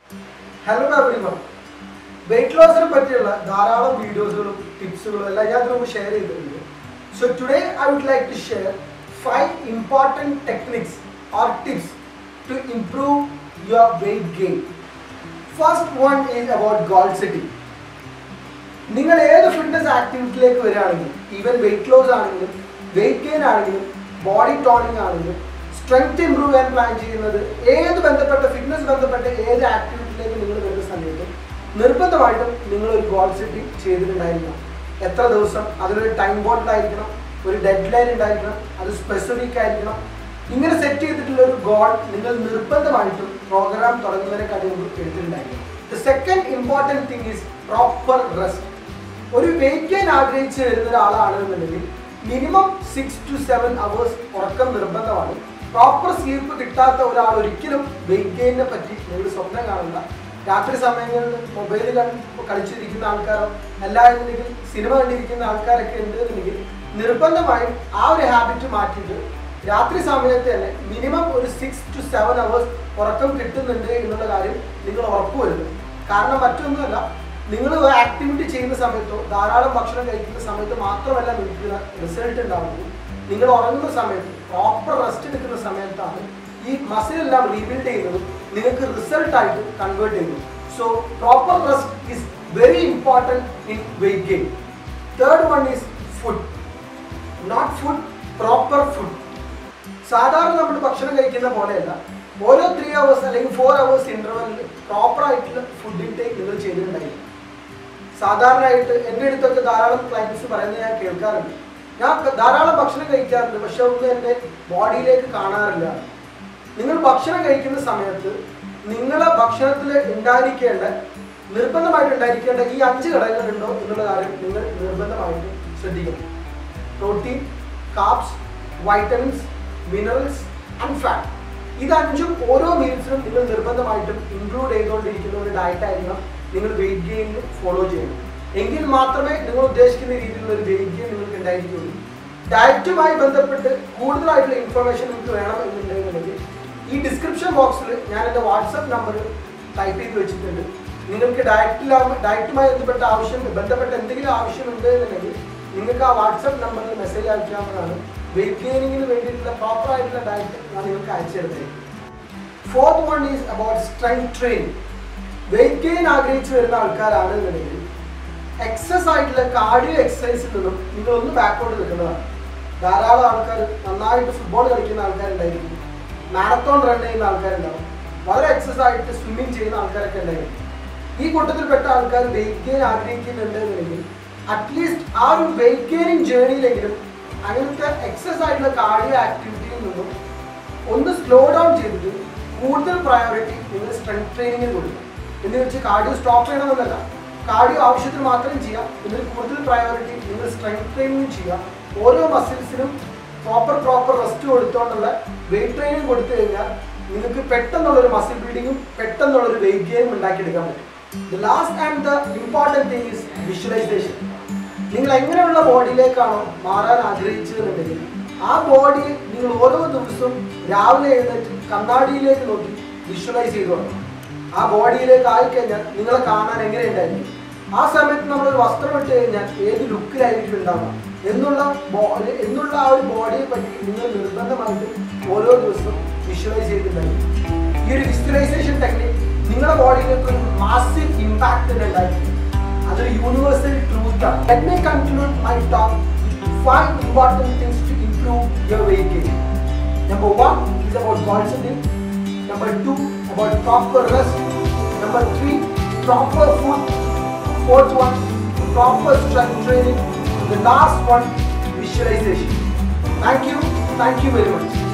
hello everyone wait ലോസിനെ പറ്റിയുള്ള ധാരാളം വീഡിയോസുകളും ടിപ്സുകളും എല്ലാം ഞാൻ ഇതിനു മുമ്പ് ഷെയർ ചെയ്തിട്ടുണ്ട് so today I would like to share five important techniques or tips to improve your weight gain first one is about goal setting നിങ്ങൾ ഏത് ഫിറ്റ്നസ് ആക്ടിവിറ്റിയിലേക്ക് വരികയാണെങ്കിലും ഈവൻ വെയിറ്റ് ലോസ് ആണെങ്കിലും വെയിറ്റ് ഗെയിൻ ആണെങ്കിലും ബോഡി ടോണിങ് ആണെങ്കിലും strength improve ചെയ്യാൻ plan ചെയ്യുന്നത് ഏത് ബന്ധപ്പെട്ട ഫിറ്റ്നസ് ബന്ധപ്പെട്ട ഏത് ആക്ടിവിറ്റിയിലേക്ക് നിങ്ങൾ വരുന്ന സമയത്ത് നിർബന്ധമായിട്ടും നിങ്ങൾ ഒരു ഗോൾ സെറ്റിംഗ് ചെയ്തിട്ടുണ്ടായിരിക്കണം എത്ര ദിവസം അതിനൊരു ടൈം ബോട്ടിൽ ആയിരിക്കണം ഒരു ഡെഡ് ലൈൻ ഉണ്ടായിരിക്കണം അത് സ്പെസിഫിക് ആയിരിക്കണം ഇങ്ങനെ സെറ്റ് ചെയ്തിട്ടുള്ള ഒരു ഗോൾ നിങ്ങൾ നിർബന്ധമായിട്ടും പ്രോഗ്രാം തുടങ്ങുന്നതിനെക്കാട്ടി മുമ്പ് എടുത്തിട്ടുണ്ടായിരിക്കണം the second important thing is proper rest ഒരു വെയിറ്റ് ഗെയിൻ ആഗ്രഹിച്ച് വരുന്ന ഒരാളാണെന്നുണ്ടെങ്കിൽ minimum six to seven hours ഉറക്കം നിർബന്ധമാണ് പ്രോപ്പർ സ്ലീപ്പ് കിട്ടാത്ത ഒരാൾ ഒരിക്കലും വെയിറ്റ് ഗെയിനെ പറ്റി നിങ്ങൾ സ്വപ്നം കാണില്ല രാത്രി സമയങ്ങളിൽ മൊബൈൽ കളിച്ചിരിക്കുന്ന ആൾക്കാരോ അല്ലാന്നുണ്ടെങ്കിൽ സിനിമ കണ്ടിരിക്കുന്ന ആൾക്കാരൊക്കെ ഉണ്ട് എന്നുണ്ടെങ്കിൽ നിർബന്ധമായും ആ ഒരു ഹാബിറ്റ് മാറ്റിയിട്ട് രാത്രി സമയത്ത് തന്നെ മിനിമം ഒരു സിക്സ് ടു സെവൻ അവേഴ്സ് ഉറക്കം കിട്ടുന്നുണ്ട് എന്നുള്ള കാര്യം നിങ്ങൾ ഉറപ്പുവരുത്തും കാരണം മറ്റൊന്നുമല്ല നിങ്ങൾ ഒരു ആക്ടിവിറ്റി ചെയ്യുന്ന സമയത്തോ ധാരാളം ഭക്ഷണം കഴിക്കുന്ന സമയത്ത് മാത്രമല്ല നിങ്ങൾക്ക് റിസൾട്ട് ഉണ്ടാവുന്നത് നിങ്ങൾ ഉറങ്ങുന്ന സമയത്ത് പ്രോപ്പർ റെസ്റ്റ് എടുക്കുന്ന സമയത്താണ് ഈ മസിൽ എല്ലാം റീബിൽഡ് ചെയ്യുന്നതും നിങ്ങൾക്ക് റിസൾട്ട് ആയിട്ട് കൺവേർട്ട് ചെയ്യുന്നത് so proper rest is very important in weight gain third one is food not food proper food സാധാരണ നമ്മൾ ഭക്ഷണം കഴിക്കുന്ന പോലെയല്ല ഓരോ ത്രീ അവേഴ്സ് അല്ലെങ്കിൽ ഫോർ അവേഴ്സ് ഇന്റർവെല്ലിൽ പ്രോപ്പർ ആയിട്ടുള്ള ഫുഡ് ഇൻടേക്ക് നിങ്ങൾ ചെയ്തിട്ടുണ്ടായിരിക്കും സാധാരണയായിട്ട് എൻ്റെ അടുത്തൊക്കെ ധാരാളം ക്ലയൻസ് പറയുന്നത് ഞാൻ കേൾക്കാറുണ്ട് ഞാൻ ക- ധാരാളം ഭക്ഷണം കഴിക്കാറുണ്ട് പക്ഷെ ഒന്നും എൻ്റെ ബോഡിയിലേക്ക് കാണാറില്ല നിങ്ങൾ ഭക്ഷണം കഴിക്കുന്ന സമയത്ത് നിങ്ങളെ ഭക്ഷണത്തിൽ ഉണ്ടായിരിക്കേണ്ട നിർബന്ധമായിട്ട് ഉണ്ടായിരിക്കേണ്ട ഈ അഞ്ച് ഘടകങ്ങളുണ്ടോ എന്നുള്ള കാര്യം നിങ്ങൾ നിർബന്ധമായിട്ട് ശ്രദ്ധിക്കണം protein carbs vitamins minerals and fat ഇത് അഞ്ചും ഓരോ മീൽസിലും നിങ്ങൾ നിർബന്ധമായിട്ടും ഇൻക്ലൂഡ് ചെയ്തുകൊണ്ടിരിക്കുന്ന ഒരു ഡയറ്റ് ആയിരിക്കണം നിങ്ങൾ വെയിറ്റ് ഗെയിനിൽ ഫോളോ ചെയ്യണം എങ്കിൽ മാത്രമേ നിങ്ങൾ ഉദ്ദേശിക്കുന്ന രീതിയിലുള്ള ഒരു വെയിറ്റ് ഗെയിൻ നിങ്ങൾക്ക് ഉണ്ടായിരിക്കുള്ളൂ ഡയറ്റുമായി ബന്ധപ്പെട്ട് കൂടുതലായിട്ടുള്ള ഇൻഫർമേഷൻ നിങ്ങൾക്ക് വേണം എന്നുണ്ടെന്നുണ്ടെങ്കിൽ ഈ ഡിസ്ക്രിപ്ഷൻ ബോക്സിൽ ഞാൻ എൻ്റെ വാട്സപ്പ് നമ്പർ ടൈപ്പ് ചെയ്ത് വെച്ചിട്ടുണ്ട് നിങ്ങൾക്ക് ഡയറ്റിലാവുമ്പോൾ ഡയറ്റുമായി ബന്ധപ്പെട്ട ആവശ്യം ബന്ധപ്പെട്ട എന്തെങ്കിലും ആവശ്യമുണ്ട് എന്നുണ്ടെങ്കിൽ നിങ്ങൾക്ക് ആ വാട്സപ്പ് നമ്പറിൽ മെസ്സേജ് അയക്കാവുന്നതാണ് വെയിറ്റ് ഗെയിനിങ്ങിന് വേണ്ടിയിട്ടുള്ള പ്രോപ്പർ ആയിട്ടുള്ള ഡയറ്റ് ഞാൻ നിങ്ങൾക്ക് അയച്ചു തരുന്നത് fourth one is about strength training weight gain ആഗ്രഹിച്ച് വരുന്ന ആൾക്കാരാണ് എന്നുണ്ടെങ്കിൽ എക്സസ് ആയിട്ടുള്ള കാർഡിയോ എക്സസൈസിൽ നിന്നും നിങ്ങളൊന്ന് ബാക്കോട്ട് നിൽക്കുന്നതാണ് ധാരാളം ആൾക്കാർ നന്നായിട്ട് ഫുട്ബോൾ കളിക്കുന്ന ആൾക്കാരുണ്ടായിരിക്കും മാരത്തോൺ റൺ ചെയ്യുന്ന ആൾക്കാരുണ്ടാവും വളരെ എക്സസ് ആയിട്ട് സ്വിമ്മിങ് ചെയ്യുന്ന ആൾക്കാരൊക്കെ ഉണ്ടായിരിക്കും ഈ കൂട്ടത്തിൽപ്പെട്ട ആൾക്കാർ വെയിറ്റ് ഗെയിൻ ആഗ്രഹിക്കുന്നുണ്ട് എന്നുണ്ടെങ്കിൽ അറ്റ്ലീസ്റ്റ് ആ ഒരു വെയിറ്റ് ഗെയിനിങ് ജേണിയിലെങ്കിലും അങ്ങനത്തെ എക്സസ് ആയിട്ടുള്ള കാർഡിയോ ആക്ടിവിറ്റിയിൽ നിന്നും ഒന്ന് സ്ലോ ഡൗൺ ചെയ്തിട്ട് കൂടുതൽ പ്രയോറിറ്റി നിങ്ങൾ സ്ട്രെങ്ത് ട്രെയിനിങ്ങിന് കൊടുക്കും എന്ന് വെച്ച് കാർഡിയോ സ്റ്റോപ്പ് ചെയ്യണമെന്നല്ല കാർഡിയോ ആവശ്യത്തിന് മാത്രം ചെയ്യാം ഇതിൽ കൂടുതൽ പ്രയോറിറ്റി നിങ്ങൾ സ്ട്രെങ്ത് ട്രെയിനിങ് ചെയ്യാം ഓരോ മസിൽസിനും പ്രോപ്പർ പ്രോപ്പർ റെസ്റ്റ് കൊടുത്തോണ്ടുള്ള വെയിറ്റ് ട്രെയിനിങ് കൊടുത്തു കഴിഞ്ഞാൽ നിങ്ങൾക്ക് പെട്ടെന്നുള്ള ഒരു മസിൽ ബിൽഡിങ്ങും പെട്ടെന്നുള്ള ഒരു വെയിറ്റ് ഗെയിനും ഉണ്ടാക്കിയെടുക്കാൻ പറ്റും the last and the important thing is visualization നിങ്ങൾ എങ്ങനെയുള്ള ബോഡിയിലേക്കാണോ മാറാൻ ആഗ്രഹിച്ചതെന്നുണ്ടെങ്കിൽ ആ ബോഡി നിങ്ങൾ ഓരോ ദിവസവും രാവിലെ എഴുന്നേറ്റ് കണ്ണാടിയിലേക്ക് നോക്കി വിഷ്വലൈസ് ചെയ്തു തുടങ്ങണം ആ ബോഡിയിലേക്ക് ആയിക്കഴിഞ്ഞാൽ നിങ്ങളെ കാണാൻ എങ്ങനെയുണ്ടായിരിക്കും ആ സമയത്ത് നമ്മളൊരു വസ്ത്രം ഇട്ട് കഴിഞ്ഞാൽ ഏത് ലുക്കിലായിരിക്കും ഉണ്ടാവുക എന്നുള്ള ബോ- എന്നുള്ള ആ ഒരു ബോഡിയെ പറ്റി നിങ്ങൾ നിർബന്ധമായിട്ട് ഓരോ ദിവസവും വിഷ്വലൈസ് ചെയ്തിട്ടുണ്ടായിരിക്കും ഈ ഒരു വിഷ്വലൈസേഷൻ ടെക്നിക് നിങ്ങളുടെ ബോഡിയിലേക്ക് ഒരു മാസീവ് ഇമ്പാക്റ്റ് ഉണ്ടായിരിക്കും അതൊരു യൂണിവേഴ്സൽ ട്രൂത്ത് ആണ് let me conclude my talk five important things to improve your weight gain number one is about goal setting number two about proper rest number three proper food fourth one proper strength training the last one visualization thank you thank you very much